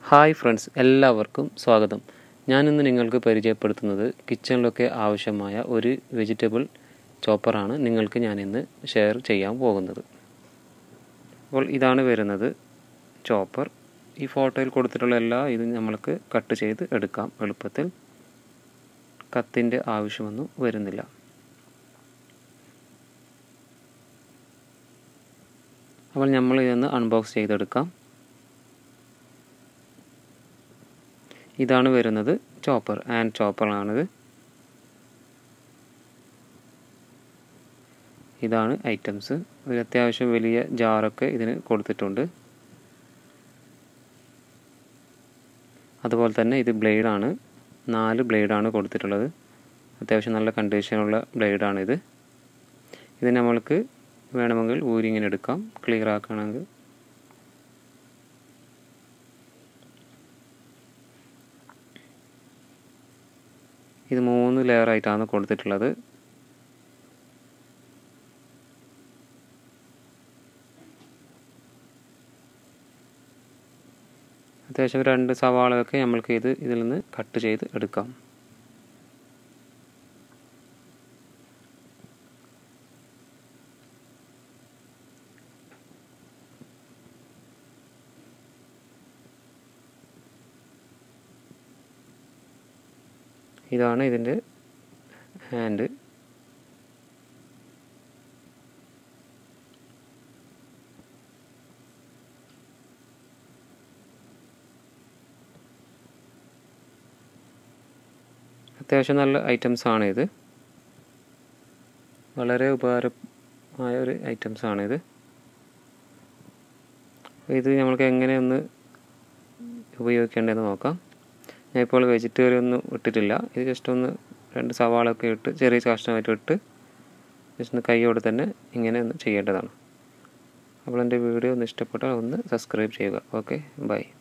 hi friends എല്ലാവർക്കും സ്വാഗതം ഞാനിന്ന് നിങ്ങൾക്ക് പരിചയപ്പെടുത്തുന്നത് കിച്ചണിലൊക്കെ ആവശ്യമായ ഒരു വെജിറ്റബിൾ ചോപ്പറാണ് നിങ്ങൾക്ക് ഞാനിന്ന് ഷെയർ ചെയ്യാൻ പോകുന്നത് അപ്പോൾ ഇതാണ് വരുന്നത് ചോപ്പർ ഈ ഫോട്ടോയിൽ കൊടുത്തിട്ടുള്ള എല്ലാ ഇതും നമ്മൾക്ക് കട്ട് ചെയ്ത് എടുക്കാം എളുപ്പത്തിൽ കത്തിൻ്റെ ആവശ്യമൊന്നും വരുന്നില്ല അപ്പോൾ നമ്മൾ ഇതൊന്ന് അൺബോക്സ് ചെയ്തെടുക്കാം ഇതാണ് വരുന്നത് ചോപ്പർ ആൻഡ് ചോപ്പറാണിത് ഇതാണ് ഐറ്റംസ് ഒരു അത്യാവശ്യം വലിയ ജാറൊക്കെ ഇതിന് കൊടുത്തിട്ടുണ്ട് അതുപോലെ തന്നെ ഇത് ബ്ലേഡാണ് നാല് ബ്ലേഡാണ് കൊടുത്തിട്ടുള്ളത് അത്യാവശ്യം നല്ല കണ്ടീഷനുള്ള ബ്ലേഡാണിത് ഇത് നമ്മൾക്ക് വേണമെങ്കിൽ ഊരിങ്ങനെ എടുക്കാം ക്ലിയർ ആക്കുകയാണെങ്കിൽ ഇത് മൂന്ന് ലെയർ ആയിട്ടാണ് കൊടുത്തിട്ടുള്ളത് അത്യാവശ്യം രണ്ട് സവാളയൊക്കെ നമ്മൾക്ക് ഇത് ഇതിൽ നിന്ന് കട്ട് ചെയ്ത് എടുക്കാം ഇതാണ് ഇതിൻ്റെ ഹാൻഡ് അത്യാവശ്യം നല്ല ഐറ്റംസ് ആണ് ഇത് വളരെ ഉപകാരമായ ഒരു ഐറ്റംസ് ആണിത് ഇത് നമ്മൾക്ക് എങ്ങനെയൊന്ന് ഉപയോഗിക്കേണ്ടതെന്ന് നോക്കാം ഞാൻ ഇപ്പോൾ വെജിറ്റേറിയൻ ഒന്നും ഇട്ടിട്ടില്ല ഇത് ജസ്റ്റ് ഒന്ന് രണ്ട് സവാളൊക്കെ ഇട്ട് ചെറിയ കഷ്ണമായിട്ട് ഇട്ട് ജസ്റ്റ് ഒന്ന് കൈയോടെ തന്നെ ഇങ്ങനെ ഒന്ന് ചെയ്യേണ്ടതാണ് അപ്പോൾ എൻ്റെ വീഡിയോ ഒന്ന് ഇഷ്ടപ്പെട്ടാൽ ഒന്ന് സബ്സ്ക്രൈബ് ചെയ്യുക ഓക്കെ ബൈ